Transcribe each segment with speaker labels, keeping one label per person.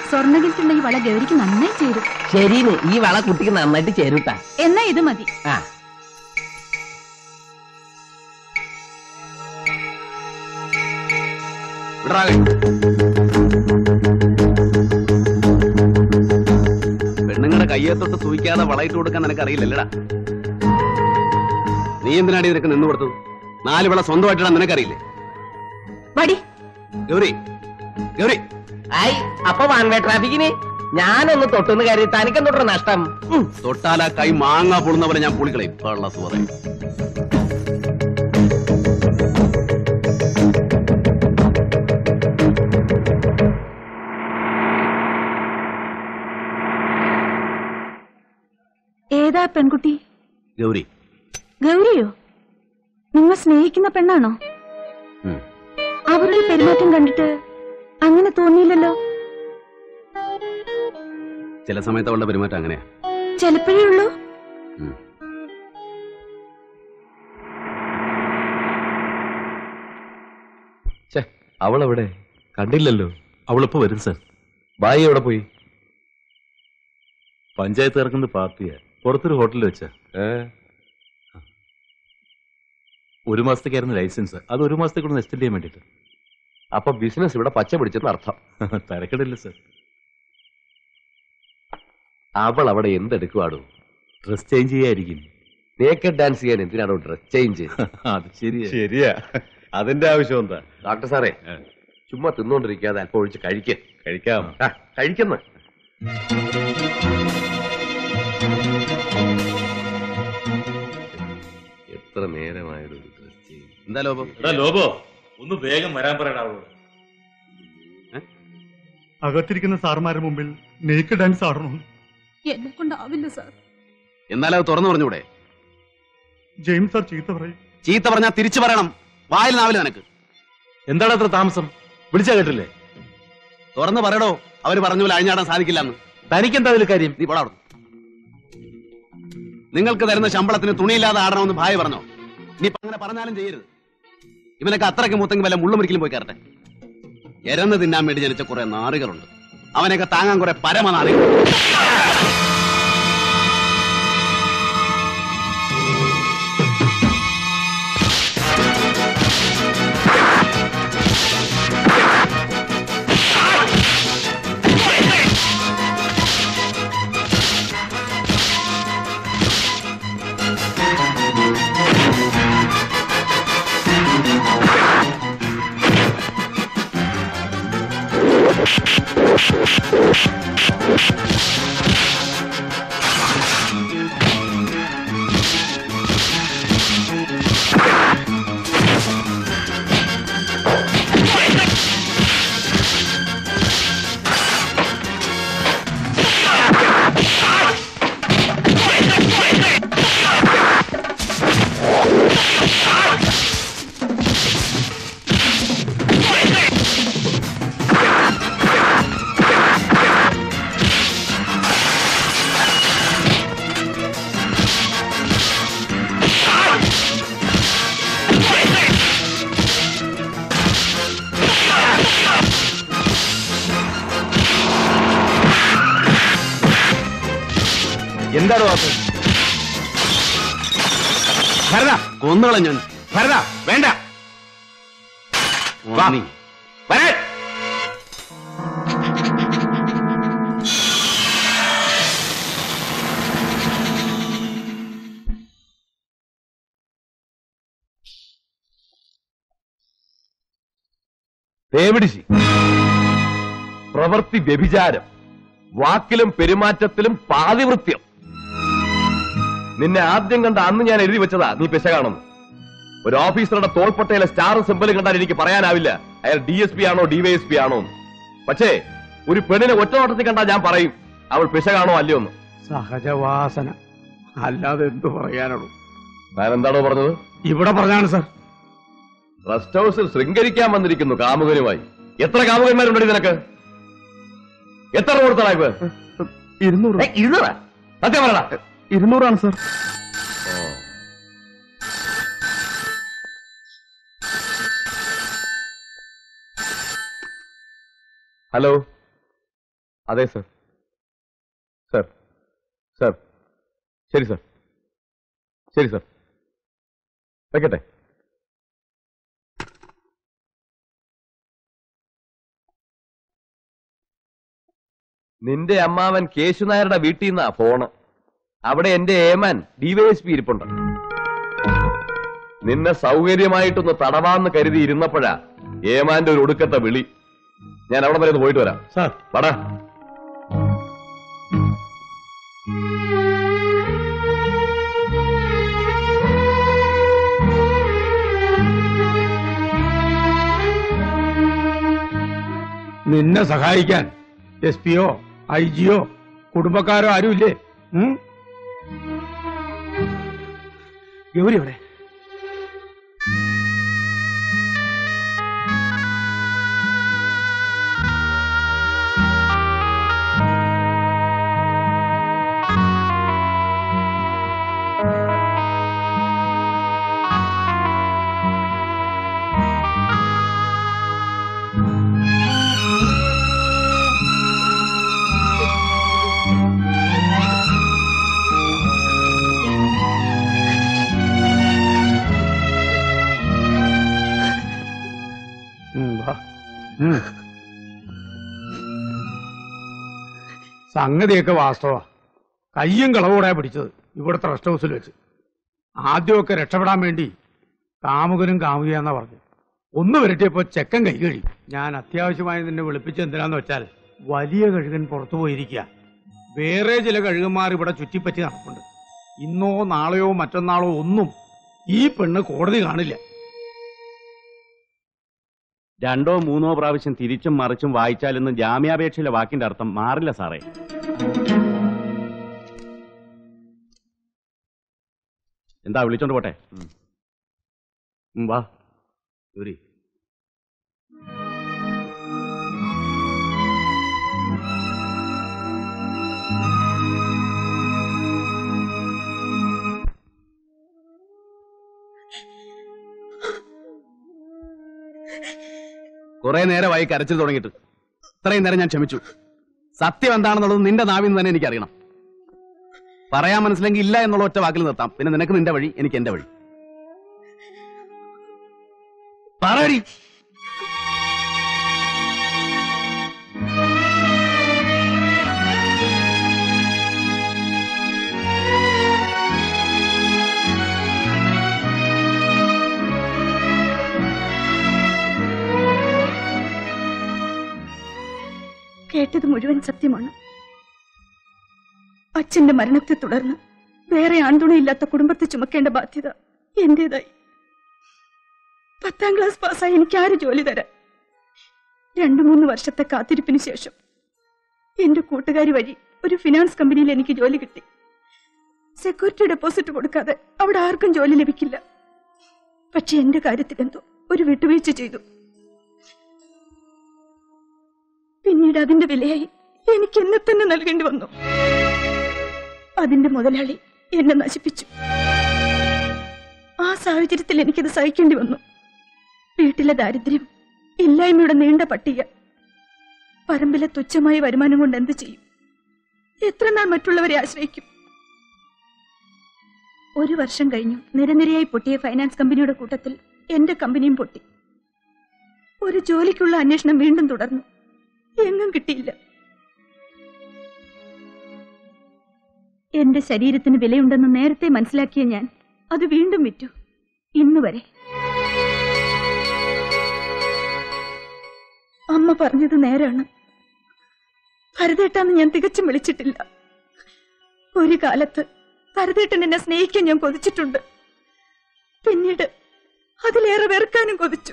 Speaker 1: സ്വർണ്ണകിൽറ്റുള്ള ഈ വള ഗൗരിക്ക് നന്നായി ചേരും
Speaker 2: ശരീന്ന് ഈ വള കുട്ടിക്ക് നന്നായിട്ട് ചേരൂട്ടാ
Speaker 1: എന്നാ ഇത് മതി
Speaker 2: ആ
Speaker 3: പെണ്ണുങ്ങളുടെ കയ്യെ തൊട്ട് സൂയിക്കാതെ വളയിട്ട് കൊടുക്കാൻ നിനക്ക് അറിയില്ലല്ലടാ നീ എന്തിനാടി നിനക്ക് നിന്ന് കൊടുത്തത് നാല് വിള സ്വന്തമായിട്ടാ നിനക്കറിയില്ലേ
Speaker 1: വടി
Speaker 3: ഗൗരി ഗൗരി
Speaker 2: ആയി അപ്പൊ വൺ വേ ട്രാഫിക്കിന് ഞാനൊന്ന് തൊട്ടുന്ന് കയറി തനിക്കെന്തോട്ട നഷ്ടം ഉം.
Speaker 3: തൊട്ടാല കൈ മാങ്ങ പൊളുന്നവരെ ഞാൻ പുളിക്കളയും കള്ള സുഹൃത്തെ
Speaker 1: ഏതാ പെൺകുട്ടി
Speaker 3: ഗൗരി
Speaker 1: ഗൗരിയോ നിങ്ങൾ സ്നേഹിക്കുന്ന പെണ്ണാണോ
Speaker 3: ഉം.
Speaker 1: അവരുടെ പെരുമാറ്റം കണ്ടിട്ട് അങ്ങനെ തോന്നിയില്ലല്ലോ
Speaker 3: ചില സമയത്ത് അവളുടെ പെരുമാറ്റം അങ്ങനെയാ
Speaker 1: ചിലപ്പോഴേ ഉള്ളൂ
Speaker 3: ഉം.
Speaker 4: അവളെവിടെ കണ്ടില്ലല്ലോ അവളിപ്പോ വരും സർ ബായി എവിടെ പോയി പഞ്ചായത്ത് ഇറക്കുന്ന പാർട്ടിയാ പുറത്തൊരു ഹോട്ടലിൽ വെച്ചാ ഒരു മാസത്തേക്കായിരുന്നു ലൈസൻസ് അത് ഒരു മാസത്തേക്കൂടെ എക്സ്റ്റെൻഡ് ചെയ്യാൻ വേണ്ടിട്ട്
Speaker 5: അപ്പൊ ബിസിനസ് ഇവിടെ പച്ച പിടിച്ചെന്ന് അർത്ഥം
Speaker 4: തരക്കടില്ല സർ
Speaker 5: അവൾ അവിടെ എന്തെടുക്കുവാടോ
Speaker 4: ഡ്രസ് ചേഞ്ച് ചെയ്യായിരിക്കും
Speaker 5: നേക്കഡ് ഡാൻസ് ചെയ്യാൻ എന്തിനാണോ ഡ്രസ് ചേഞ്ച്
Speaker 4: അത് ശരിയാ
Speaker 6: ശരിയാ അതിന്റെ ആവശ്യം എന്താ
Speaker 5: ഡോക്ടർ സാറേ ചുമ്മാ തിന്നോണ്ടിരിക്കാതെ അല്പം ഒഴിച്ച് കഴിക്ക
Speaker 6: കഴിക്കാം
Speaker 5: കഴിക്കുന്ന എത്ര നേരമായൊരു ഡ്രസ് ചേഞ്ച്
Speaker 3: എന്താ ലോപം
Speaker 4: ലോബോ ഒന്ന് വേഗം വരാൻ പറയടാവോ
Speaker 7: അകത്തിരിക്കുന്ന സാറുമാരുടെ മുമ്പിൽ നേക്ക് ഡാൻസ് ആടണം
Speaker 1: എന്നെ കൊണ്ടാവില്ല സാർ
Speaker 3: എന്നാലും അത് തുറന്നു പറഞ്ഞൂടെ
Speaker 7: ജെയിംസ് സാർ ചീത്ത പറയും
Speaker 3: ചീത്ത പറഞ്ഞാൽ തിരിച്ചു പറയണം വായിൽ നാവില്ല നിനക്ക്
Speaker 4: എന്താണ് അത്ര താമസം വിളിച്ചാ കേട്ടില്ലേ
Speaker 3: തുറന്നു പറയടോ അവര് പറഞ്ഞ പോലെ അഴിഞ്ഞാടാൻ സാധിക്കില്ല എന്ന്
Speaker 4: തനിക്കെന്താ അതിൽ കാര്യം
Speaker 3: നീ പോടാ അവിടുന്ന്. നിങ്ങൾക്ക് തരുന്ന ശമ്പളത്തിന് തുണിയില്ലാതെ ആടണമെന്ന് ഭാര്യ പറഞ്ഞോ നീ ഇപ്പൊ അങ്ങനെ പറഞ്ഞാലും ചെയ്യരുത് ഇവനൊക്കെ അത്രയ്ക്ക് മൂത്തെങ്കിൽ വല്ല മുള്ളുമുറിക്കലും പോയി കയറട്ടെ എരന്ന് തിന്നാൻ വേണ്ടി ജനിച്ച കുറെ നാറുകളുണ്ട് അവനെയൊക്കെ താങ്ങാൻ കുറെ പരമനാറികൾ
Speaker 4: എന്താണ് വാക്ക് ഭരത
Speaker 3: കൊന്നുകളഞ്ഞു
Speaker 4: ഭരത വേണ്ട വാ.
Speaker 3: നീ
Speaker 4: വരാൻ
Speaker 5: തേവിടിശി പ്രവൃത്തി വ്യഭിചാരം വാക്കിലും പെരുമാറ്റത്തിലും പാതിവൃത്യം നിന്നെ ആദ്യം കണ്ട അന്ന് ഞാൻ എഴുതി വെച്ചതാ നീ പിശകാണെന്ന് ഒരു ഓഫീസറുടെ തോൾപ്പട്ടയിലെ സ്റ്റാർ സിമ്പൽ കണ്ടാൽ എനിക്ക് പറയാനാവില്ല അയാൾ ഡി എസ് പി ആണോ ഡിവൈഎസ് പി ആണോ എന്ന് പക്ഷേ ഒരു പെണ്ണിനെ ഒറ്റ നോട്ടത്തിൽ കണ്ടാൽ ഞാൻ പറയും അവൾ പിശകാണോ അല്ലയോ എന്ന്
Speaker 7: സഹജവാസന അല്ലാതെ എന്തു പറയാനുള്ളൂ
Speaker 5: ഞാൻ എന്താണോ പറഞ്ഞത്
Speaker 7: ഇവിടെ പറഞ്ഞാണ് സാർ
Speaker 5: റെസ്റ്റ് ഹൗസിൽ ശൃംഗരിക്കാൻ വന്നിരിക്കുന്നു കാമുകനുമായി എത്ര കാമുകന്മാരുണ്ടടി നിനക്ക് എത്ര കൊടുത്തടാ ഇപ്പൊ
Speaker 7: ഇരുന്നൂറ്
Speaker 5: ഏയ്, ഇരുന്നൂറാ സത്യം പറയടാ
Speaker 7: ഇരുന്നൂറാണ് സാർ
Speaker 5: ഹലോ അതെ സർ സർ സർ ശരി സർ ശരി സർ വെക്കട്ടെ നിന്റെ അമ്മാവൻ കേശുനായരുടെ വീട്ടിൽ നിന്നാ ഫോണ് അവിടെ എന്റെ ഏമാൻ ഡിവൈഎസ്പി ഇരിപ്പുണ്ട് നിന്നെ സൗകര്യമായിട്ടൊന്ന് തടവാന്ന് കരുതി ഇരുന്നപ്പോഴാ ഏമാന്റെ ഒരു ഒടുക്കത്തെ വിളി ഞാൻ അവിടെ വരെ ഒന്ന് പോയിട്ട് വരാം
Speaker 7: സാർ
Speaker 5: പടാ
Speaker 8: നിന്നെ സഹായിക്കാൻ എസ് പിയോ ഐ ജിയോ കുടുംബക്കാരോ ആരുമില്ലേ ഉം? ഗൗരി എവിടെ ഉം, വാ. ഉം. സംഗതിയൊക്കെ വാസ്തവ കയ്യും കളവോടെ പിടിച്ചത് ഇവിടുത്തെ റെസ്റ്റ് ഹൗസിൽ വെച്ച് ആദ്യമൊക്കെ രക്ഷപ്പെടാൻ വേണ്ടി കാമുകനും കാമുകയാന്നാ പറഞ്ഞു ഒന്ന് വരട്ടിയപ്പോ ചെക്കൻ കൈ കഴി ഞാൻ അത്യാവശ്യമായി നിന്നെ വിളിപ്പിച്ച് എന്തിനാന്ന് വെച്ചാൽ വലിയ കഴുകൻ പുറത്തു പോയിരിക്കുക വേറെ ചില കഴുകന്മാർ ഇവിടെ ചുറ്റിപ്പറ്റി നടപ്പുണ്ട് ഇന്നോ നാളെയോ മറ്റന്നാളോ ഒന്നും ഈ പെണ്ണ് കോടതി കാണില്ല
Speaker 3: രണ്ടോ മൂന്നോ പ്രാവശ്യം തിരിച്ചും മറിച്ചും വായിച്ചാലെന്ന് ജാമ്യാപേക്ഷയിലെ വാക്കിന്റെ അർത്ഥം മാറില്ല സാറേ എന്താ വിളിച്ചോണ്ട് പോട്ടെ ഉം, വാ ഗൗരി കുറെ നേരമായി കരച്ചിൽ തുടങ്ങിയിട്ട് ഇത്രയും നേരം ഞാൻ ക്ഷമിച്ചു സത്യം എന്താണെന്നുള്ളത് നിന്റെ നാവിൽ നിന്ന് തന്നെ എനിക്കറിയണം പറയാൻ മനസ്സിലെങ്കിൽ ഇല്ല എന്നുള്ള ഒറ്റ വാക്കിൽ നിർത്താം പിന്നെ നിനക്ക് നിന്റെ വഴി എനിക്ക് എന്റെ വഴി പറയടി
Speaker 1: കേട്ടത് മുഴുവൻ സത്യമാണ് അച്ഛന്റെ മരണത്തെ തുടർന്ന് വേറെ ആൺതുണയില്ലാത്ത കുടുംബത്തെ ചുമക്കേണ്ട ബാധ്യത എന്റേതായി പത്താം ക്ലാസ് പാസ്സായി എനിക്ക് ആര് ജോലി തരാൻ രണ്ടു മൂന്ന് വർഷത്തെ കാത്തിരിപ്പിന് ശേഷം എന്റെ കൂട്ടുകാരി വഴി ഒരു ഫിനാൻസ് കമ്പനിയിൽ എനിക്ക് ജോലി കിട്ടി സെക്യൂരിറ്റി ഡെപ്പോസിറ്റ് കൊടുക്കാതെ അവിടെ ആർക്കും ജോലി ലഭിക്കില്ല പക്ഷെ എന്റെ കാര്യത്തിൽ എന്തോ ഒരു വിട്ടുവീഴ്ച ചെയ്തു പിന്നീട് അതിന്റെ വിലയായി എനിക്ക് എന്നെ തന്നെ നൽകേണ്ടി വന്നു അതിന്റെ മുതലാളി എന്നെ നശിപ്പിച്ചു ആ സാഹചര്യത്തിൽ എനിക്കത് സഹിക്കേണ്ടി വന്നു വീട്ടിലെ ദാരിദ്ര്യം ഇല്ലായ്മയുടെ നീണ്ട പട്ടിക പറമ്പിലെ തുച്ഛമായ വരുമാനം കൊണ്ട് എന്ത് ചെയ്യും എത്ര നാൾ മറ്റുള്ളവരെ ആശ്രയിക്കും ഒരു വർഷം കഴിഞ്ഞു നിരനിരയായി പൊട്ടിയ ഫൈനാൻസ് കമ്പനിയുടെ കൂട്ടത്തിൽ എന്റെ കമ്പനിയും പൊട്ടി ഒരു ജോലിക്കുള്ള അന്വേഷണം വീണ്ടും തുടർന്നു എങ്ങും കിട്ടിയില്ല എന്റെ ശരീരത്തിന് വിലയുണ്ടെന്ന് നേരത്തെ മനസ്സിലാക്കിയ ഞാൻ അത് വീണ്ടും വിറ്റു ഇന്ന് വരെ അമ്മ പറഞ്ഞത് നേരാണ് ഭരതേട്ടാന്ന് ഞാൻ തികച്ചും വിളിച്ചിട്ടില്ല ഒരു കാലത്ത് ഭരതേട്ടൻ എന്നെ സ്നേഹിക്കാൻ ഞാൻ കൊതിച്ചിട്ടുണ്ട് പിന്നീട് അതിലേറെ വെറുക്കാനും കൊതിച്ചു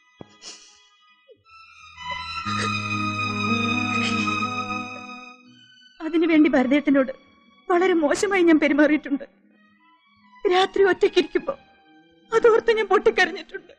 Speaker 1: അതിനുവേണ്ടി ഭരതേട്ടനോട് വളരെ മോശമായി ഞാൻ പെരുമാറിയിട്ടുണ്ട് രാത്രി ഒറ്റയ്ക്കിരിക്കുമ്പോ അതോർത്ത് ഞാൻ പൊട്ടിക്കരഞ്ഞിട്ടുണ്ട്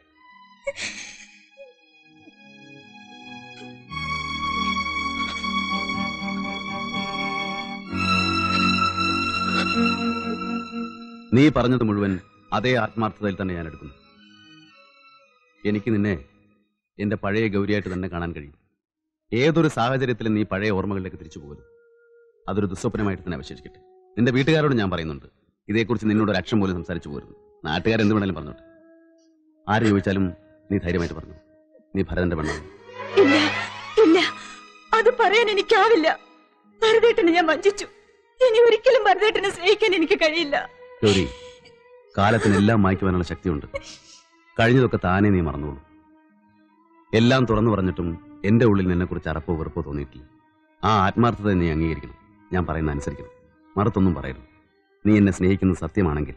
Speaker 3: നീ പറഞ്ഞത് മുഴുവൻ അതേ ആത്മാർത്ഥതയിൽ തന്നെ ഞാൻ എടുക്കുന്നു എനിക്ക് നിന്നെ എന്റെ പഴയ ഗൗരിയായിട്ട് തന്നെ കാണാൻ കഴിയും ഏതൊരു സാഹചര്യത്തിലും നീ പഴയ ഓർമ്മകളിലേക്ക് തിരിച്ചു പോകരുത് അതൊരു ദുസ്വപ്നമായിട്ട് തന്നെ അവശേഷിക്കട്ടെ നിന്റെ വീട്ടുകാരോട് ഞാൻ പറയുന്നുണ്ട് ഇതേക്കുറിച്ച് നിന്നോട് ഒരു അക്ഷം പോലും സംസാരിച്ചു പോരുന്നു നാട്ടുകാർ എന്ത് വേണേലും പറഞ്ഞോട്ടെ ആര് ചോദിച്ചാലും നീ ധൈര്യമായിട്ട് പറഞ്ഞു നീ ഭരതന്റെ പെണ്ണാണ്
Speaker 1: ഇല്ല ഇല്ല അത് പറയാൻ എനിക്കാവില്ല ഭരതേട്ടനെ ഞാൻ വഞ്ചിച്ചു ഇനി ഒരിക്കലും ഭരതേട്ടനെ സ്നേഹിക്കാൻ എനിക്ക് കഴിയില്ല
Speaker 3: ഗൗരി കാലത്തിനെല്ലാം മായ്ക്കുവാനുള്ള ശക്തിയുണ്ട് കഴിഞ്ഞതൊക്കെ താനേ നീ മറന്നോളൂ എല്ലാം തുറന്നു പറഞ്ഞിട്ടും എന്റെ ഉള്ളിൽ നിന്നെക്കുറിച്ച് അറപ്പോ വെറുപ്പോ തോന്നിയിട്ടില്ല ആ ആത്മാർത്ഥത നീ അംഗീകരിക്കണം ഞാൻ പറയുന്ന അനുസരിക്കണം മറുത്തൊന്നും പറയരുത് നീ എന്നെ സ്നേഹിക്കുന്നത് സത്യമാണെങ്കിൽ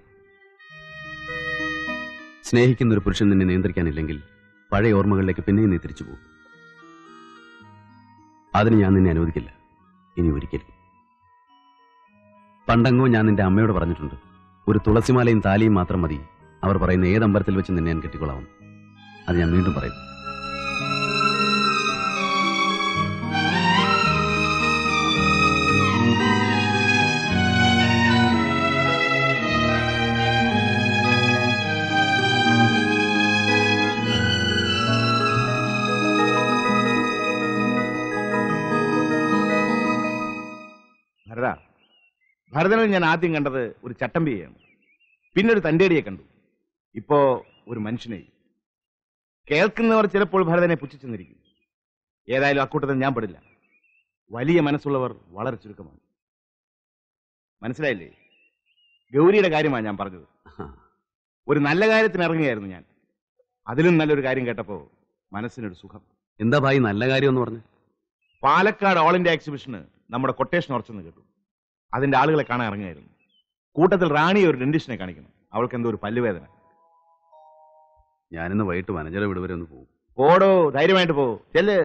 Speaker 3: സ്നേഹിക്കുന്ന ഒരു പുരുഷൻ നിന്നെ നിയന്ത്രിക്കാനില്ലെങ്കിൽ പഴയ ഓർമ്മകളിലേക്ക് പിന്നെയും നീ തിരിച്ചു പോകും അതിന് ഞാൻ നിന്നെ അനുവദിക്കില്ല ഇനി ഒരിക്കലും പണ്ടങ്ങോ ഞാൻ നിന്റെ അമ്മയോട് പറഞ്ഞിട്ടുണ്ട് ഒരു തുളസിമാലയും താലിയും മാത്രം മതി അവർ പറയുന്ന ഏത് അമ്പലത്തിൽ വെച്ച് നിന്നെ ഞാൻ കെട്ടിക്കൊള്ളാവും അത് ഞാൻ വീണ്ടും പറയും
Speaker 9: ഭരത ഭരതനിൽ ഞാൻ ആദ്യം കണ്ടത് ഒരു ചട്ടമ്പിയെയാണ് പിന്നെ ഒരു തന്റേടിയെ കണ്ടു ഇപ്പോ ഒരു മനുഷ്യനെ കേൾക്കുന്നവർ ചിലപ്പോൾ ഭരതനെ പുച്ഛിച്ചെന്നിരിക്കും ഏതായാലും അക്കൂട്ടത്തിൽ ഞാൻ പെടില്ല വലിയ മനസ്സുള്ളവർ വളരെ ചുരുക്കമാണ് മനസ്സിലായില്ലേ ഗൗരിയുടെ കാര്യമാണ് ഞാൻ പറഞ്ഞത് ഒരു നല്ല കാര്യത്തിന് ഇറങ്ങുകയായിരുന്നു ഞാൻ അതിലും നല്ലൊരു കാര്യം കേട്ടപ്പോ മനസ്സിനൊരു സുഖം
Speaker 3: എന്താ ഭായി നല്ല കാര്യം എന്ന് പറഞ്ഞു
Speaker 9: പാലക്കാട് ഓൾ ഇന്ത്യ എക്സിബിഷന് നമ്മുടെ കൊട്ടേഷൻ ഉറച്ചെന്ന് കേട്ടു അതിന്റെ ആളുകളെ കാണാൻ ഇറങ്ങുമായിരുന്നു കൂട്ടത്തിൽ റാണി ഒരു ഡെന്റിസ്റ്റിനെ കാണിക്കണം അവൾക്ക് എന്തോ ഒരു പല്ലുവേദന
Speaker 3: ഞാനിന്ന് വൈകിട്ട് വനജയുടെ വീട് വരെ ഒന്ന് പോകും
Speaker 9: പോടോ ധൈര്യമായിട്ട് പോ ചെല്ല്